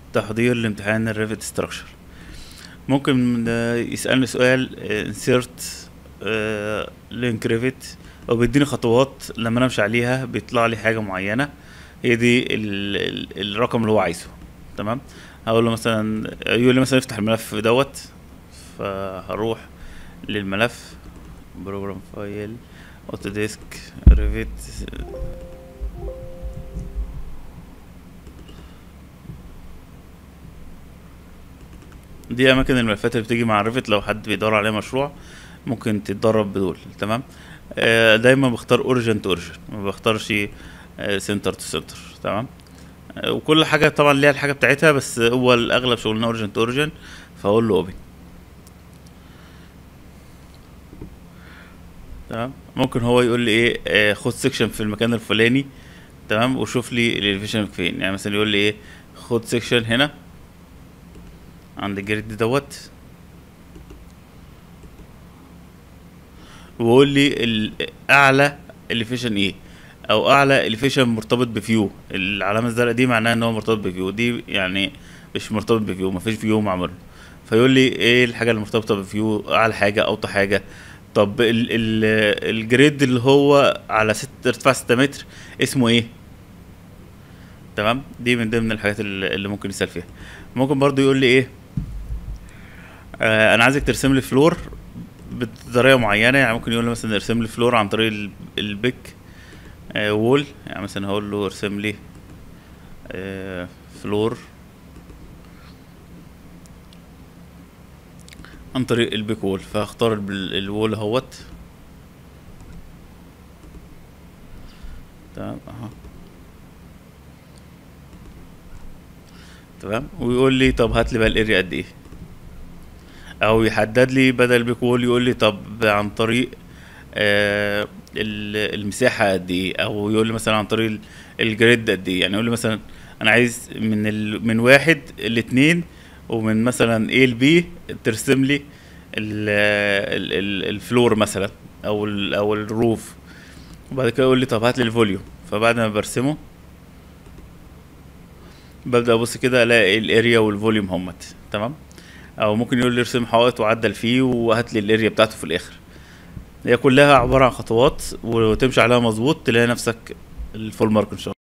تحضير لامتحان الريفت ستراكشر ممكن آه، يسألني سؤال انسيرت لينك ريفت او بيديني خطوات لما انا امشي عليها بيطلع لي حاجه معينه هي دي ال ال الرقم اللي هو عايزه تمام هقول له مثلا يقول لي مثلا افتح الملف دوت فهروح للملف بروجرام فايل اوتوديسك ريفيت دي اماكن الملفات اللي بتيجي مع الريفت لو حد بيدور عليه مشروع ممكن تتدرب بدول تمام آه، دايما بختار اوريجن تو اوريجن ما بختارش سنتر تو سنتر تمام آه، وكل حاجه طبعا ليها الحاجه بتاعتها بس هو الاغلب شغلنا اوريجن تو اوريجن فاقول له اوبن تمام ممكن هو يقول لي ايه آه، خد سيكشن في المكان الفلاني تمام وشوف لي الاليفيشن فين يعني مثلا يقول لي ايه خد سيكشن هنا عند الجريد دوت وقول لي الاعلى اليفيشن ايه او اعلى اليفيشن مرتبط بفيو العلامه الزرقاء دي معناها ان هو مرتبط بفيو دي يعني مش مرتبط بفيو مفيش فيو معمول فيقول لي ايه الحاجه اللي مرتبطه بفيو اعلى حاجه اوطى حاجه طب ال ال الجريد اللي هو على ست ارتفاع 6 متر اسمه ايه تمام دي من ضمن الحاجات اللي اللي ممكن يسال فيها ممكن برضو يقول لي ايه آه انا عايزك ترسم لي فلور بطريقه معينه يعني ممكن يقول لي مثلا ارسم لي فلور عن طريق ال- البيك آه وول يعني مثلا هقول له ارسم لي آه فلور عن طريق البيك وول فاختار ال- الوول اهوت تمام اهو تمام ويقول لي طب هات لي بقى الاريا قد ايه او يحدد لي بدل البيك وول يقول لي طب عن طريق آه ال- المساحه قد ايه او يقول لي مثلا عن طريق ال- الجريد قد ايه يعني يقول لي مثلا انا عايز من ال من واحد لاتنين ومن مثلا A ل B ترسم لي ال ال ال الفلور مثلا او ال او الروف وبعد كده يقول لي طب هات لي الفوليوم فبعد ما برسمه ببدأ ابص كده الاقي الاريا والفوليوم همت تمام او ممكن يقول لي ارسم حائط وعدل فيه وهات لي الاريا بتاعته في الاخر هي كلها عبارة عن خطوات وتمشي عليها مظبوط تلاقي نفسك الفول مارك ان شاء الله